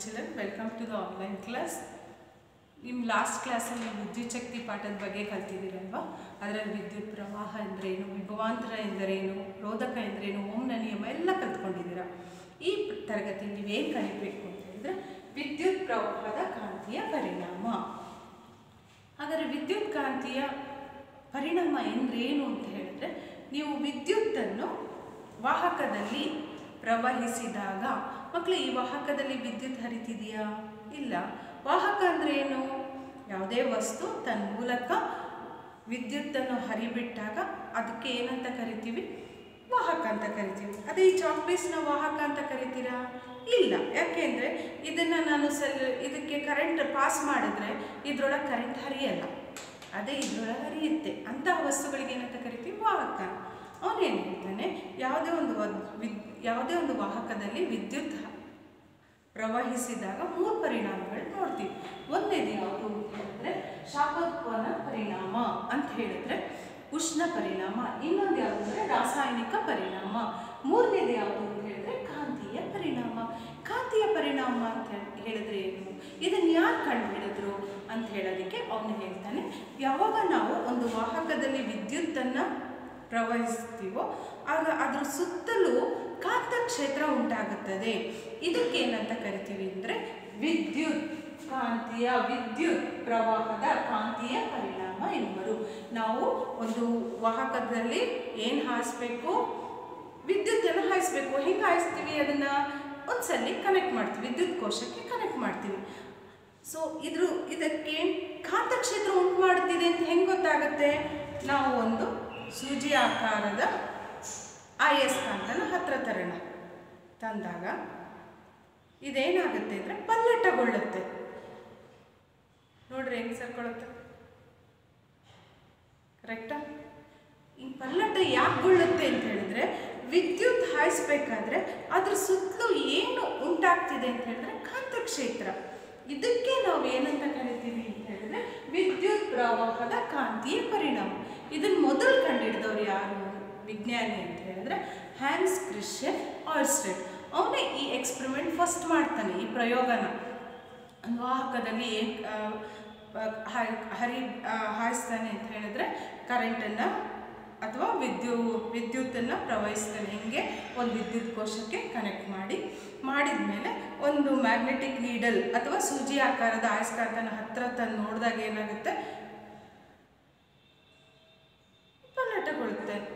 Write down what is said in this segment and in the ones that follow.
children, welcome to the online class. ನಿಮ್ಮ last ಕ್ಲಾಸಲ್ಲಿ ವಿದ್ಯುತ್ ಶಕ್ತಿ ಪಾಠದ ಬಗ್ಗೆ ಕಲ್ತಿದ್ದೀರಲ್ವಾ ಅದರಲ್ಲಿ ವಿದ್ಯುತ್ ಪ್ರವಾಹ ಎಂದರೇನು ವಿಭವಾಂತರ ಎಂದರೇನು ರೋಧಕ ಎಂದರೇನು ಓಮ್ನ ನಿಯಮ ಎಲ್ಲ ಕಲ್ತ್ಕೊಂಡಿದ್ದೀರಾ ಈ ಪ- ತರಗತಿಯಲ್ಲಿ ನೀವೇನು ಕಲಿಬೇಕು ಅಂತ ಹೇಳಿದ್ರೆ ವಿದ್ಯುತ್ ಪ್ರವಾಹದ ಕಾಂತೀಯ ಪರಿಣಾಮ ಹಾಗಾದರೆ ವಿದ್ಯುತ್ ಕಾಂತೀಯ ಪರಿಣಾಮ ಎಂದ್ರೇನು ಅಂತ ಹೇಳಿದ್ರೆ ನೀವು ವಿದ್ಯುತ್ತನ್ನು ವಾಹಕದಲ್ಲಿ ಪ್ರವಹಿಸಿದಾಗ ಮಕ್ಕಳು ಈ ವಾಹಕದಲ್ಲಿ ವಿದ್ಯುತ್ ಹರಿತಿದೆಯಾ ಇಲ್ಲ ವಾಹಕ ಅಂದ್ರೆ ಏನು ಯಾವುದೇ ವಸ್ತು ತನ್ನ ಮೂಲಕ ವಿದ್ಯುತ್ತನ್ನು ಹರಿಬಿಟ್ಟಾಗ ಅದಕ್ಕೆ ಏನಂತ ಕರಿತೀವಿ ವಾಹಕ ಅಂತ ಕರಿತೀವಿ ಅದೇ ಈ ಚಾಕ್ಪೀಸ್ನ ವಾಹಕ ಅಂತ ಕರಿತೀರಾ ಇಲ್ಲ ಯಾಕೆಂದರೆ ಇದನ್ನು ನಾನು ಸೆಲ್ ಇದಕ್ಕೆ ಕರೆಂಟ್ ಪಾಸ್ ಮಾಡಿದ್ರೆ ಇದ್ರೊಳಗೆ ಕರೆಂಟ್ ಹರಿಯಲ್ಲ ಅದೇ ಇದ್ರೊಳಗೆ ಹರಿಯುತ್ತೆ ಅಂತಹ ವಸ್ತುಗಳಿಗೆ ಏನಂತ ಕರಿತೀವಿ ವಾಹಕ ಅವನೇನು ಹೇಳ್ತಾನೆ ಯಾವುದೇ ಒಂದು ವದ್- ವಿದ್ ಯಾವುದೇ ಒಂದು ವಾಹಕದಲ್ಲಿ ವಿದ್ಯುತ್ ಹ- ಪ್ರವಹಿಸಿದಾಗ ಮೂರು ಪರಿಣಾಮಗಳು ನೋಡ್ತೀವಿ ಒಂದೇದು ಯಾವುದು ಅಂತ ಹೇಳಿದ್ರೆ ಶಾಖೋತ್ಪನ್ನ ಪರಿಣಾಮ ಅಂತ ಹೇಳಿದ್ರೆ ಉಷ್ಣ ಪರಿಣಾಮ ಇನ್ನೊಂದು ಯಾವುದು ಅಂದರೆ ರಾಸಾಯನಿಕ ಪರಿಣಾಮ ಮೂರನೇದು ಯಾವುದು ಅಂತ ಹೇಳಿದ್ರೆ ಕಾಂತೀಯ ಪರಿಣಾಮ ಕಾಂತೀಯ ಪರಿಣಾಮ ಅಂತ ಹೇಳಿ- ಹೇಳಿದ್ರೆ ಏನು ಇದನ್ನು ಯಾರು ಕಂಡುಹಿಡಿದ್ರು ಅಂತ ಹೇಳೋದಕ್ಕೆ ಅವನು ಹೇಳ್ತಾನೆ ಯಾವಾಗ ನಾವು ಒಂದು ವಾಹಕದಲ್ಲಿ ವಿದ್ಯುತ್ತನ್ನು ಪ್ರವಹಿಸ್ತೀವೋ ಆಗ ಅದ್ರ ಸುತ್ತಲೂ ಕಾಂತಕ್ಷೇತ್ರ ಉಂಟಾಗುತ್ತದೆ ಇದಕ್ಕೇನಂತ ಕರಿತೀವಿ ಅಂದರೆ ವಿದ್ಯುತ್ ಕಾಂತೀಯ ವಿದ್ಯುತ್ ಪ್ರವಾಹದ ಕಾಂತೀಯ ಪರಿಣಾಮ ಎನ್ನುವರು ನಾವು ಒಂದು ವಾಹಕದಲ್ಲಿ ಏನು ಹಾಯಿಸ್ಬೇಕು ವಿದ್ಯುತ್ತನ್ನು ಹಾಯಿಸ್ಬೇಕು ಹೆಂಗೆ ಹಾಯಿಸ್ತೀವಿ ಅದನ್ನು ಒಂದ್ಸಲಿ ಕನೆಕ್ಟ್ ಮಾಡ್ತೀವಿ ವಿದ್ಯುತ್ ಕೋಶಕ್ಕೆ ಕನೆಕ್ಟ್ ಮಾಡ್ತೀವಿ ಸೊ ಇದ್ರ ಇದಕ್ಕೆ ಕಾಂತಕ್ಷೇತ್ರ ಉಂಟು ಮಾಡುತ್ತಿದೆ ಅಂತ ಹೆಂಗೆ ಗೊತ್ತಾಗುತ್ತೆ ನಾವು ಒಂದು ಸೂಜಿ ಆಕಾರದ ಆಯಸ್ಕಾಂತನ ಹತ್ರ ತರೋಣ ತಂದಾಗ ಇದೇನಾಗುತ್ತೆ ಅಂದರೆ ಪಲ್ಲಟಗೊಳ್ಳುತ್ತೆ ನೋಡ್ರಿ ಹೆಂಗೆ ಸರ್ಕೊಳ್ಳುತ್ತೆ ಕರೆಕ್ಟಾ ಈ ಪಲ್ಲಟ ಯಾಕೆ ಗೊಳ್ಳುತ್ತೆ ಅಂತ ಹೇಳಿದ್ರೆ ವಿದ್ಯುತ್ ಹಾಯಿಸ್ಬೇಕಾದ್ರೆ ಅದ್ರ ಸುತ್ತಲೂ ಏನು ಉಂಟಾಗ್ತಿದೆ ಅಂತ ಹೇಳಿದ್ರೆ ಕಾಂತಕ್ಷೇತ್ರ ಇದಕ್ಕೆ ನಾವು ಏನಂತ ಕರಿತೀವಿ ಅಂತ ಹೇಳಿದ್ರೆ ವಿದ್ಯುತ್ ಪ್ರವಾಹದ ಕಾಂತೀಯ ಪರಿಣಾಮ ಇದನ್ನ ಮೊದಲು ಕಂಡುಹಿಡಿದವ್ರು ಯಾರು ವಿಜ್ಞಾನಿ ಅಂತ ಹೇಳಿದ್ರೆ ಹ್ಯಾನ್ಸ್ ಕ್ರಿಶ್ಚಿಯನ್ ಆಲ್ಸ್ಟೆಡ್ ಅವನೇ ಈ ಎಕ್ಸ್ಪೆರಿಮೆಂಟ್ ಫಸ್ಟ್ ಮಾಡ್ತಾನೆ ಈ ಪ್ರಯೋಗನ ಒಂದು ವಾಹಕದಲ್ಲಿ ಏನು ಹರಿ ಆ, ಹಾಯಿಸ್ತಾನೆ ಅಂತ ಹೇಳಿದ್ರೆ ಕರೆಂಟನ್ನು ಅಥವಾ ವಿದ್ಯು ವಿದ್ಯುತ್ತನ್ನು ಪ್ರವಹಿಸ್ತಾನೆ ಹಿಂಗೆ ಒಂದು ವಿದ್ಯುತ್ ಕೋಶಕ್ಕೆ ಕನೆಕ್ಟ್ ಮಾಡಿ ಮಾಡಿದ ಮೇಲೆ ಒಂದು ಮ್ಯಾಗ್ನೆಟಿಕ್ ನೀಡಲ್ ಅಥವಾ ಸೂಜಿ ಆಕಾರದ ಆಯಸ್ಕಾಂತನ ಹತ್ರ ತಂದು ನೋಡಿದಾಗ ಏನಾಗುತ್ತೆ ಪಲ್ಲಟಗೊಳ್ಳುತ್ತೆ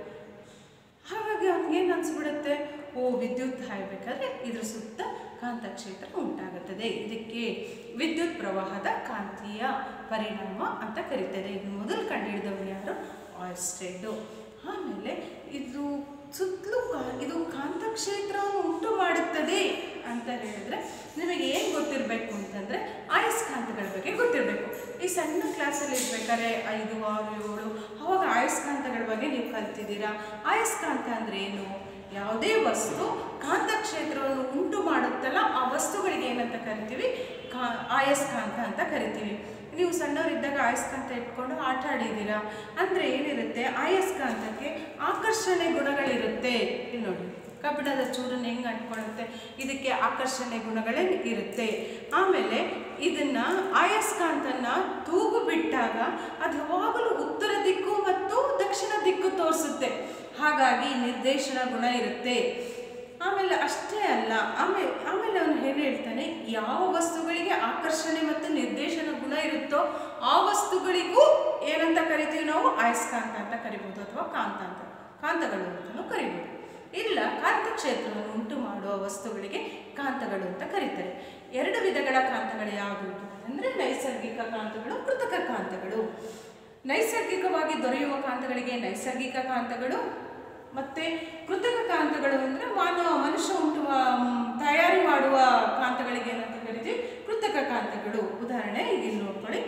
ಹಾಗಾಗಿ ಅವ್ನಿಗೇನು ಅನಿಸ್ಬಿಡುತ್ತೆ ಓ ವಿದ್ಯುತ್ ಹಾಯಬೇಕಾದ್ರೆ ಇದ್ರ ಸುತ್ತ ಕಾಂತಕ್ಷೇತ್ರ ಉಂಟಾಗುತ್ತದೆ ಇದಕ್ಕೆ ವಿದ್ಯುತ್ ಪ್ರವಾಹದ ಕಾಂತೀಯ ಪರಿಣಾಮ ಅಂತ ಕರೀತಾರೆ ಇದು ಮೊದಲು ಕಂಡುಹಿಡಿದವರು ಯಾರು ಆಲ್ಸ್ಟೆಡ್ಡು ಆಮೇಲೆ ಇದು ಸುತ್ತಲೂ ಕಾ ಇದು ಕಾಂತಕ್ಷೇತ್ರವನ್ನು ಉಂಟು ಮಾಡುತ್ತದೆ ಅಂತ ಹೇಳಿದ್ರೆ ನಿಮಗೆ ಏನು ಗೊತ್ತಿರಬೇಕು ಅಂತಂದರೆ ಆಯಸ್ಕಾಂತಗಳ ಬಗ್ಗೆ ಗೊತ್ತಿರಬೇಕು ಈ ಸಣ್ಣ ಕ್ಲಾಸಲ್ಲಿ ಇರ್ಬೇಕಾದ್ರೆ ಐದು ಆರು ಏಳು ಅವಾಗ ಆಯಸ್ಕಾಂತಗಳ ಬಗ್ಗೆ ನೀವು ಕಲ್ತಿದ್ದೀರಾ ಆಯಸ್ಕಾಂತ ಅಂದರೆ ಏನು ಯಾವುದೇ ವಸ್ತು ಕಾಂತಕ್ಷೇತ್ರವನ್ನು ಉಂಟು ಮಾಡುತ್ತಲ್ಲ ಆ ವಸ್ತುಗಳಿಗೆ ಏನಂತ ಕರಿತೀವಿ ಕಾ ಆಯಸ್ಕಾಂತ ಅಂತ ಕರಿತೀವಿ ನೀವು ಸಣ್ಣವರಿದ್ದಾಗ ಆಯಸ್ಕಾಂತ ಇಟ್ಕೊಂಡು ಆಟ ಆಡಿದ್ದೀರಾ ಅಂದರೆ ಏನಿರುತ್ತೆ ಆಯಸ್ಕಾಂತಕ್ಕೆ ಆಕರ್ಷಣೆ ಗುಣಗಳಿರುತ್ತೆ ಇಲ್ಲಿ ನೋಡಿ ಕಬ್ಬಿಣದ ಚೂರನ್ನು ಹೆಂಗೆ ಅಂಟ್ಕೊಳ್ಳುತ್ತೆ ಇದಕ್ಕೆ ಆಕರ್ಷಣೆ ಗುಣಗಳೇ ಇರುತ್ತೆ ಆಮೇಲೆ ಇದನ್ನ ಆಯಸ್ಕಾಂತನ ತೂಗು ಬಿಟ್ಟಾಗ ಅದು ಯಾವಾಗಲೂ ಉತ್ತರ ದಿಕ್ಕು ಮತ್ತು ದಕ್ಷಿಣ ದಿಕ್ಕು ತೋರಿಸುತ್ತೆ ಹಾಗಾಗಿ ನಿರ್ದೇಶನ ಗುಣ ಇರುತ್ತೆ ಆಮೇಲೆ ಅಷ್ಟೇ ಅಲ್ಲ ಆಮೇಲೆ ಆಮೇಲೆ ಅವನು ಹೇಳಿ ಹೇಳ್ತಾನೆ ಯಾವ ವಸ್ತುಗಳಿಗೆ ಆಕರ್ಷಣೆ ಮತ್ತು ನಿರ್ದೇಶನ ಗುಣ ಇರುತ್ತೋ ಆ ವಸ್ತುಗಳಿಗೂ ಏನಂತ ಕರಿತೀವಿ ನಾವು ಆಯಸ್ಕಾಂತ ಅಂತ ಕರಿಬೋದು ಅಥವಾ ಕಾಂತ ಅಂತ ಕಾಂತಗಳು ಅಂತಲೂ ಕರಿಬೋದು ಇಲ್ಲ ಕಾಂತಕ್ಷೇತ್ರವನ್ನು ಉಂಟು ಮಾಡುವ ವಸ್ತುಗಳಿಗೆ ಕಾಂತಗಳು ಅಂತ ಕರೀತಾರೆ ಎರಡು ವಿಧಗಳ ಕಾಂತಗಳು ಯಾವುದು ಅಂದರೆ ನೈಸರ್ಗಿಕ ಕಾಂತಗಳು ಕೃತಕ ಕಾಂತಗಳು ನೈಸರ್ಗಿಕವಾಗಿ ದೊರೆಯುವ ಕಾಂತಗಳಿಗೆ ನೈಸರ್ಗಿಕ ಕಾಂತಗಳು ಮತ್ತು ಕೃತಕ ಕಾಂತಗಳು ಅಂದರೆ ಮಾನವ ಮನುಷ್ಯ ಉಂಟು ಮ್, ತಯಾರಿ ಮಾಡುವ ಕಾಂತಗಳಿಗೆ ಏನಂತ ಕರಿತೀವಿ ಕೃತಕ ಕಾಂತಗಳು ಉದಾಹರಣೆ ಈಗ ಇಲ್ಲಿ ನೋಡ್ಕೊಳ್ಳಿ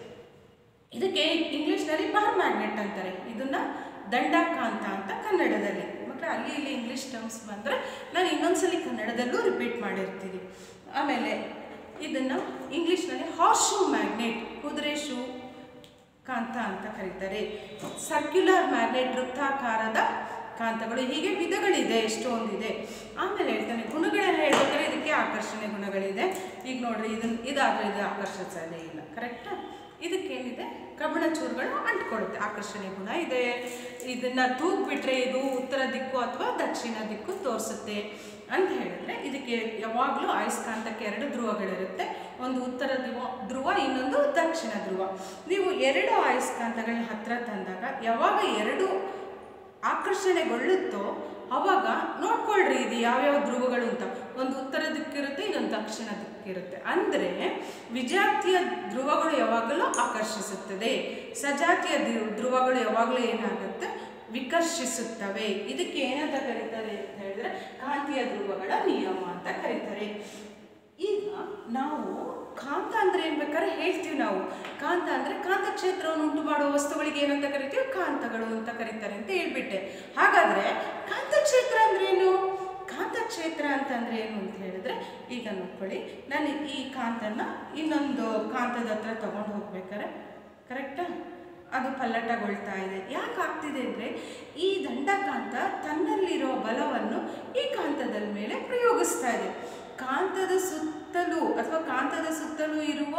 ಇದಕ್ಕೆ ಇಂಗ್ಲೀಷ್ನಲ್ಲಿ ಬಾರ್ ಮ್ಯಾಗ್ನೆಟ್ ಅಂತಾರೆ ಇದನ್ನ ದಂಡಕಾಂತ ಅಂತ ಕನ್ನಡದಲ್ಲಿ ಮಕ್ಕಳು ಅಲ್ಲಿ ಇಲ್ಲಿ ಇಂಗ್ಲೀಷ್ ಟರ್ಮ್ಸ್ ಬಂದರೆ ನಾನು ಇನ್ನೊಂದ್ಸಲಿ ಕನ್ನಡದಲ್ಲೂ ರಿಪೀಟ್ ಮಾಡಿರ್ತೀನಿ ಆಮೇಲೆ ಇದನ್ನು ಇಂಗ್ಲೀಷ್ನಲ್ಲಿ ಹಾರ್ಸ್ ಶೂ ಮ್ಯಾಗ್ನೆಟ್ ಕುದುರೆ ಶೂ ಕಾಂತ ಅಂತ ಕರೀತಾರೆ ಸರ್ಕ್ಯುಲರ್ ಮ್ಯಾಗ್ನೆಟ್ ವೃತ್ತಾಕಾರದ ಕಾಂತಗಳು ಹೀಗೆ ವಿಧಗಳಿದೆ ಎಷ್ಟೊಂದಿದೆ ಆಮೇಲೆ ಹೇಳ್ತಾನೆ ಗುಣಗಳೆಲ್ಲ ಹೇಳ್ಬೇಕಾದ್ರೆ ಇದಕ್ಕೆ ಆಕರ್ಷಣೆ ಗುಣಗಳಿದೆ ಈಗ ನೋಡ್ರಿ ಇದನ್ನ ಇದಾದ್ರೆ ಇದು ಆಕರ್ಷಿಸೋದೇ ಇಲ್ಲ ಕರೆಕ್ಟಾ ಇದಕ್ಕೇನಿದೆ ಕಬ್ಬಿಣ ಚೂರುಗಳು ಅಂಟ್ಕೊಳ್ಳುತ್ತೆ ಆಕರ್ಷಣೆ ಗುಣ ಇದೆ ಇದನ್ನ ತೂಗ್ಬಿಟ್ರೆ ಇದು ಉತ್ತರ ದಿಕ್ಕು ಅಥವಾ ದಕ್ಷಿಣ ದಿಕ್ಕು ತೋರಿಸುತ್ತೆ ಅಂತ ಹೇಳಿದ್ರೆ ಇದಕ್ಕೆ ಯಾವಾಗಲೂ ಅಯಸ್ಕಾಂತಕ್ಕೆ ಎರಡು ಧ್ರುವಗಳಿರುತ್ತೆ ಒಂದು ಉತ್ತರ ಧ್ರುವ ಧ್ರುವ ಇನ್ನೊಂದು ದಕ್ಷಿಣ ಧ್ರುವ ನೀವು ಎರಡು ಅಯಸ್ಕಾಂತಗಳನ್ನ ಹತ್ರ ತಂದಾಗ ಯಾವಾಗ ಎರಡು ಆಕರ್ಷಣೆಗೊಳ್ಳುತ್ತೋ ಅವಾಗ ನೋಡ್ಕೊಳ್ರಿ ಇದು ಯಾವ್ಯಾವ ಧ್ರುವಗಳು ಅಂತ ಒಂದು ಉತ್ತರ ದಿಕ್ಕಿರುತ್ತೆ ಇನ್ನೊಂದು ದಕ್ಷಿಣ ದಿಕ್ಕಿರುತ್ತೆ ಅಂದರೆ ವಿಜಾತಿಯ ಧ್ರುವಗಳು ಯಾವಾಗಲೂ ಆಕರ್ಷಿಸುತ್ತದೆ ಸಜಾತಿಯ ಧ್ರು- ಧ್ರುವಗಳು ಯಾವಾಗಲೂ ಏನಾಗುತ್ತೆ ವಿಕರ್ಷಿಸುತ್ತವೆ ಇದಕ್ಕೆ ಏನಂತ ಕರೀತಾರೆ ಅಂತ ಹೇಳಿದ್ರೆ ಕಾಂತೀಯ ಧ್ರುವಗಳ ನಿಯಮ ಅಂತ ಕರೀತಾರೆ ಈಗ ನಾವು ಕಾಂತ ಅಂದ್ರೆ ಏನ್ ಬೇಕಾದ್ರೆ ಹೇಳ್ತೀವಿ ನಾವು ಕಾಂತ ಅಂದ್ರೆ ಕಾಂತ ಕ್ಷೇತ್ರವನ್ನು ಉಂಟು ಮಾಡುವ ವಸ್ತುಗಳಿಗೆ ಏನಂತ ಕರಿತೀವಿ ಕಾಂತಗಳು ಅಂತ ಕರೀತಾರೆ ಅಂತ ಹೇಳ್ಬಿಟ್ಟೆ ಹಾಗಾದ್ರೆ ಕಾಂತ ಕ್ಷೇತ್ರ ಅಂದ್ರೆ ಏನು ಕಾಂತ ಕ್ಷೇತ್ರ ಅಂತಂದ್ರೆ ಏನು ಅಂತ ಹೇಳಿದ್ರೆ ಈಗ ನೋಡ್ಕೊಳ್ಳಿ ನಾನು ಈ ಕಾಂತನ ಇನ್ನೊಂದು ಕಾಂತದ ಹತ್ರ ತಗೊಂಡು ಹೋಗ್ಬೇಕಾರೆ ಕರೆಕ್ಟಾ ಅದು ಪಲ್ಲಟಗೊಳ್ತಾ ಇದೆ ಯಾಕೆ ಆಗ್ತಿದೆ ಅಂದರೆ ಈ ದಂಡಕಾಂತ ತನ್ನಲ್ಲಿರೋ ಬಲವನ್ನು ಈ ಕಾಂತದ ಮೇಲೆ ಪ್ರಯೋಗಿಸ್ತಾ ಇದೆ ಕಾಂತದ ಸುತ್ತಲೂ ಅಥವಾ ಕಾಂತದ ಸುತ್ತಲೂ ಇರುವ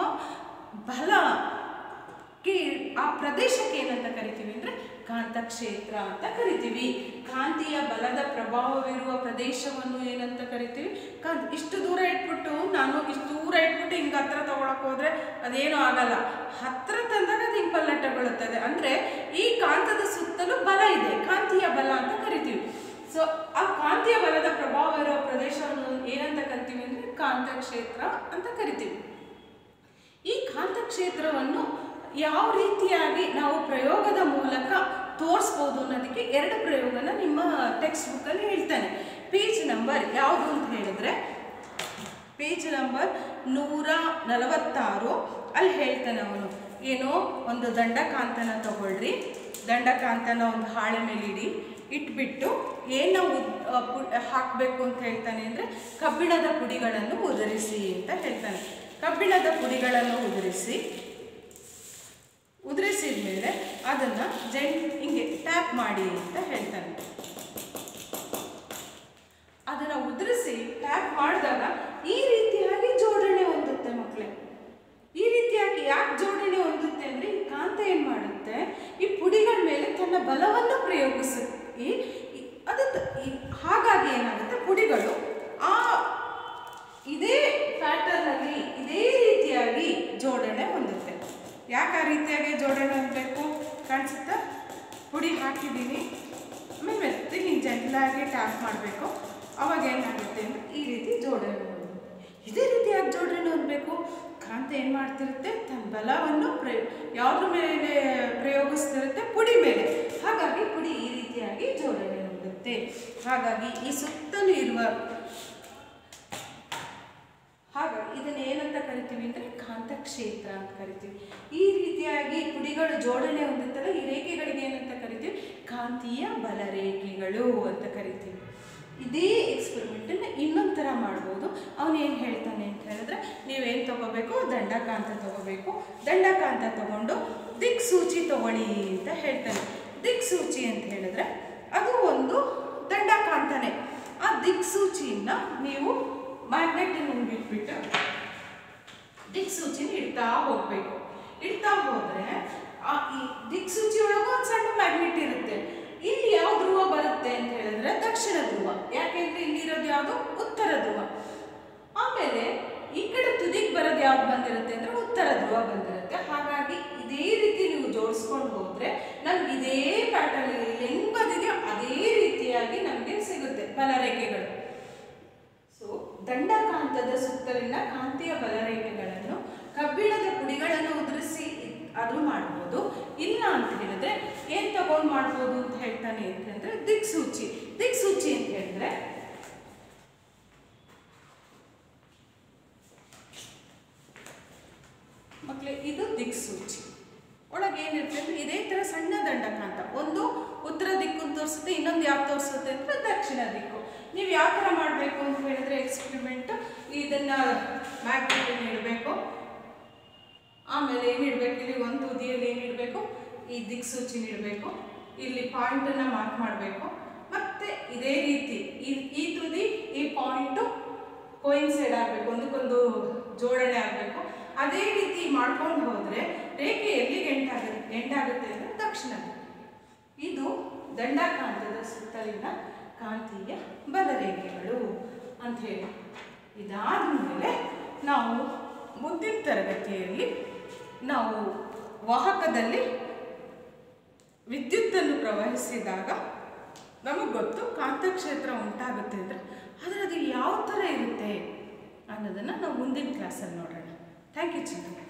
ಬಲಕ್ಕೆ ಆ ಪ್ರದೇಶಕ್ಕೆ ಏನಂತ ಕರಿತೀವಿ ಅಂದರೆ ಕಾಂತಕ್ಷೇತ್ರ ಅಂತ ಕರಿತೀವಿ ಕಾಂತೀಯ ಬಲದ ಪ್ರಭಾವವಿರುವ ಪ್ರದೇಶವನ್ನು ಏನಂತ ಕರಿತೀವಿ ಕಾಂತ ಇಷ್ಟು ದೂರ ಇಟ್ಬಿಟ್ಟು ನಾನು ಇಷ್ಟು ದೂರ ಇಟ್ಬಿಟ್ಟು ಹಿಂಗೆ ಹತ್ರ ತಗೊಳಕ್ ಹೋದ್ರೆ ಅದೇನು ಆಗಲ್ಲ ಹತ್ರ ತಂದಾಗ ಅದು ಹಿಂಗೆ ಪಲ್ಲಟಗೊಳ್ಳುತ್ತದೆ ಅಂದರೆ ಈ ಕಾಂತದ ಸುತ್ತಲೂ ಬಲ ಇದೆ ಕಾಂತೀಯ ಬಲ ಅಂತ ಕರಿತೀವಿ ಸೊ ಆ ಕಾಂತೀಯ ಬಲದ ಪ್ರಭಾವ ಇರೋ ಪ್ರದೇಶವನ್ನು ಏನಂತ ಕರಿತೀವಿ ಅಂದರೆ ಕಾಂತಕ್ಷೇತ್ರ ಅಂತ ಕರಿತೀವಿ ಈ ಕಾಂತಕ್ಷೇತ್ರವನ್ನು ಯಾವ ರೀತಿಯಾಗಿ ನಾವು ಪ್ರಯೋಗದ ಮೂಲಕ ತೋರಿಸ್ಬೋದು ಅನ್ನೋದಕ್ಕೆ ಎರಡು ಪ್ರಯೋಗನ ನಿಮ್ಮ ಟೆಕ್ಸ್ಟ್ ಬುಕ್ಕಲ್ಲಿ ಹೇಳ್ತಾನೆ ಪೇಜ್ ನಂಬರ್ ಯಾವುದು ಅಂತ ಹೇಳಿದ್ರೆ ಪೇಜ್ ನಂಬರ್ ನೂರ ನಲವತ್ತಾರು ಅಲ್ಲಿ ಹೇಳ್ತಾನೆ ಅವನು ಏನೋ ಒಂದು ದಂಡಕಾಂತನ ತಗೊಳ್ರಿ ದಂಡಕಾಂತನ ಒಂದು ಹಾಳೆ ಮೇಲೆ ಇಡಿ ಇಟ್ಬಿಟ್ಟು ಏನು ಹಾಕಬೇಕು ಅಂತ ಹೇಳ್ತಾನೆ ಅಂದರೆ ಕಬ್ಬಿಣದ ಪುಡಿಗಳನ್ನು ಉದುರಿಸಿ ಅಂತ ಹೇಳ್ತಾನೆ ಕಬ್ಬಿಣದ ಪುಡಿಗಳನ್ನು ಉದುರಿಸಿ ಉದುರಿಸಿದ ಮೇಲೆ ಅದನ್ನು ಜೆಂಟ್ ಹಿಂಗೆ ಟ್ಯಾಪ್ ಮಾಡಿ ಅಂತ ಹೇಳ್ತಾನೆ ಅದನ್ನು ಉದುರಿಸಿ ಟ್ಯಾಪ್ ಮಾಡಿದಾಗ ಈ ರೀತಿಯಾಗಿ ಜೋಡಣೆ ಹೊಂದುತ್ತೆ ಮಕ್ಕಳೇ ಈ ರೀತಿಯಾಗಿ ಯಾಕೆ ಜೋಡಣೆ ಹೊಂದುತ್ತೆ ಅಂದರೆ ಈ ಕಾಂತ ಏನು ಮಾಡುತ್ತೆ ಈ ಪುಡಿಗಳ ಮೇಲೆ ತನ್ನ ಬಲವನ್ನು ಪ್ರಯೋಗಿಸುತ್ತೆ ಈ- ಈ- ಅದು ತ- ಈ- ಹಾಗಾಗಿ ಏನಾಗುತ್ತೆ ಪುಡಿಗಳು ಆ ಇದೇ ಪ್ಯಾಟರ್ನಲ್ಲಿ ಇದೇ ರೀತಿಯಾಗಿ ಜೋಡಣೆ ಹೊಂದುತ್ತೆ ಯಾಕೆ ಆ ರೀತಿಯಾಗಿ ಜೋಡಣೆ ಹೊಂದಬೇಕು ಕಾಣಿಸುತ್ತಾ ಪುಡಿ ಹಾಕಿದ್ದೀನಿ ಆಮೇಲೆ ಮೆತ್ತೆ ಹಿಂಗೆ ಜಂಟ್ಲಾಗಿ ಟ್ಯಾಪ್ ಮಾಡಬೇಕು ಅವಾಗ ಏನಾಗುತ್ತೆ ಅಂದರೆ ಈ ರೀತಿ ಜೋಡಣೆ ಹೊಂದುತ್ತೆ ಇದೇ ರೀತಿಯಾಗಿ ಜೋಡಣೆ ಹೊಂದಬೇಕು ಕಾಂತ ಏನು ಮಾಡ್ತಿರುತ್ತೆ ತನ್ನ ಬಲವನ್ನು ಪ್ರಯ ಯಾವುದ್ರ ಮೇಲೆ ಪ್ರಯೋಗಿಸ್ತಿರುತ್ತೆ ಪುಡಿ ಮೇಲೆ ಹಾಗಾಗಿ ಪುಡಿ ಈ ರೀತಿಯಾಗಿ ಜೋಡಣೆ ಹೊಂದುತ್ತೆ ಹಾಗಾಗಿ ಈ ಸುತ್ತಲೂ ಇರುವ ಹಾಗಾಗಿ ಇದನ್ನ ಏನಂತ ಕರಿತೀವಿ ಅಂದರೆ ಕಾಂತಕ್ಷೇತ್ರ ಅಂತ ಕರಿತೀವಿ ಈ ರೀತಿಯಾಗಿ ಪುಡಿಗಳು ಜೋಡಣೆ ಹೊಂದುತ್ತಲ್ಲ ಈ ರೇಖೆಗಳಿಗೆ ಏನಂತ ಕರಿತೀವಿ ಕಾಂತೀಯ ಬಲರೇಖೆಗಳು ಅಂತ ಕರಿತೀವಿ ಇದೇ ಎಕ್ಸ್ಪೆರಿಮೆಂಟನ್ನು ಇನ್ನೊಂದು ಥರ ಮಾಡ್ಬೋದು ಅವನು ಏನು ಹೇಳ್ತಾನೆ ಅಂತ ಹೇಳಿದ್ರೆ ನೀವೇನು ತಗೋಬೇಕು ದಂಡಕಾಂತ ತಗೋಬೇಕು ದಂಡಕಾಂತ ತಗೊಂಡು ದಿಕ್ಸೂಚಿ ತಗೊಳ್ಳಿ ಅಂತ ಹೇಳ್ತಾನೆ ದಿಕ್ಸೂಚಿ ಅಂತ ಹೇಳಿದ್ರೆ ಅದು ಒಂದು ದಂಡಕಾಂತನೇ ಆ ದಿಕ್ಸೂಚಿಯನ್ನು ನೀವು ಮ್ಯಾಗ್ನೆಟನ್ನು ಬಿಟ್ಬಿಟ್ಟು ದಿಕ್ಸೂಚಿನ ಇಡ್ತಾ ಹೋಗಬೇಕು ಇಡ್ತಾ ಹೋದರೆ ಆ ಈ ದಿಕ್ಸೂಚಿ ಒಳಗೂ ಒಂದು ಸಣ್ಣ ಮ್ಯಾಗ್ನೆಟ್ ಇರುತ್ತೆ ಇಲ್ಲಿ ಯಾವ ಧ್ರುವ ಬರುತ್ತೆ ಅಂತ ಹೇಳಿದ್ರೆ ದಕ್ಷಿಣ ಧ್ರುವ ಯಾಕೆಂದ್ರೆ ಇಲ್ಲಿರೋದು ಯಾವುದು ಉತ್ತರ ಧ್ರುವ ಆಮೇಲೆ ಈ ಕಡೆ ತುದಿಗೆ ಬರೋದು ಯಾವ್ದು ಬಂದಿರುತ್ತೆ ಅಂದ್ರೆ ಉತ್ತರ ಧ್ರುವ ಬಂದಿರುತ್ತೆ ಹಾಗಾಗಿ ಇದೇ ರೀತಿ ನೀವು ಜೋಡಿಸ್ಕೊಂಡು ಹೋದ್ರೆ ನಮ್ಗೆ ಇದೇ ಪ್ಯಾಟರ್ನ್ ಹೆಂಗ್ ಬಂದಿದೆಯೋ ಅದೇ ರೀತಿಯಾಗಿ ನಮಗೆ ಸಿಗುತ್ತೆ ಬಲರೇಖೆಗಳು ಸೊ ದಂಡಕಾಂತದ ಸುತ್ತಲಿನ ಕಾಂತೀಯ ಬಲರೇಖೆಗಳನ್ನು ಕಬ್ಬಿಣದ ಪುಡಿಗಳನ್ನು ಉದುರಿಸಿ ಅದು ಮಾಡ್ಬೋದು ಇಲ್ಲ ಅಂತ ಹೇಳಿದ್ರೆ ಏನ್ ತಗೊಂಡು ಮಾಡ್ಬೋದು ಅಂತ ಹೇಳ್ತಾನೆ ಅಂತಂದ್ರೆ ದಿಕ್ಸೂಚಿ ದಿಕ್ಸೂಚಿ ಅಂತ ಹೇಳಿದ್ರೆ ಮಕ್ಕಳೇ ಇದು ದಿಕ್ಸೂಚಿ ಒಳಗೆ ಏನಿರುತ್ತೆ ಅಂದ್ರೆ ಇದೇ ಥರ ಸಣ್ಣ ದಂಡಕಾಂತ ಒಂದು ಉತ್ತರ ದಿಕ್ಕು ತೋರಿಸುತ್ತೆ ಇನ್ನೊಂದು ಯಾವ್ದು ತೋರಿಸುತ್ತೆ ಅಂದ್ರೆ ದಕ್ಷಿಣ ದಿಕ್ಕು ನೀವು ಯಾವ ಥರ ಮಾಡಬೇಕು ಅಂತ ಹೇಳಿದ್ರೆ ಎಕ್ಸ್ಪೆರಿಮೆಂಟ್ ಇದನ್ನ ಮ್ಯಾಗ್ನೆಟನ್ನು ಇಡಬೇಕು ಆಮೇಲೆ ಏನು ಇಡಬೇಕು ಇಲ್ಲಿ ಒಂದು ತುದಿಯಲ್ಲಿ ಏನು ಇಡಬೇಕು ಈ ದಿಕ್ಸೂಚಿನ ಇಡಬೇಕು ಇಲ್ಲಿ ಪಾಯಿಂಟನ್ನು ಮಾರ್ಕ್ ಮಾಡಬೇಕು ಇದೇ ರೀತಿ ಈ ಈ ತುದಿ ಈ ಪಾಯಿಂಟು ಕೋಯಿನ್ಸೈಡ್ ಆಗಬೇಕು ಒಂದಕ್ಕೊಂದು ಜೋಡಣೆ ಆಗಬೇಕು ಅದೇ ರೀತಿ ಮಾಡ್ಕೊಂಡು ಹೋದರೆ ರೇಖೆ ಎಲ್ಲಿಗೆ ಎಂಟಾಗುತ್ತೆ ಎಂಡಾಗುತ್ತೆ ಅಂದರೆ ದಕ್ಷಿಣ ದಿಕ್ಕಿಗೆ. ಇದು ದಂಡಕಾಂತದ ಸುತ್ತಲಿನ ಕಾಂತೀಯ ಬಲರೇಖೆಗಳು ಅಂತ ಹೇಳಿ ಇದಾದ ಮೇಲೆ ನಾವು ಮುಂದಿನ ತರಗತಿಯಲ್ಲಿ ನಾವು ವಾಹಕದಲ್ಲಿ ವಿದ್ಯುತ್ತನ್ನು ಪ್ರವಹಿಸಿದಾಗ ನಮಗೆ ಗೊತ್ತು ಕಾಂತಕ್ಷೇತ್ರ ಉಂಟಾಗುತ್ತೆ ಅಂದರೆ ಆದರೆ ಅದು ಯಾವ ಥರ ಇರುತ್ತೆ ಅನ್ನೋದನ್ನು ನಾವು ಮುಂದಿನ ಕ್ಲಾಸಲ್ಲಿ ನೋಡೋಣ ಥ್ಯಾಂಕ್ ಯು ಚಿಲ್ಡ್ರನ್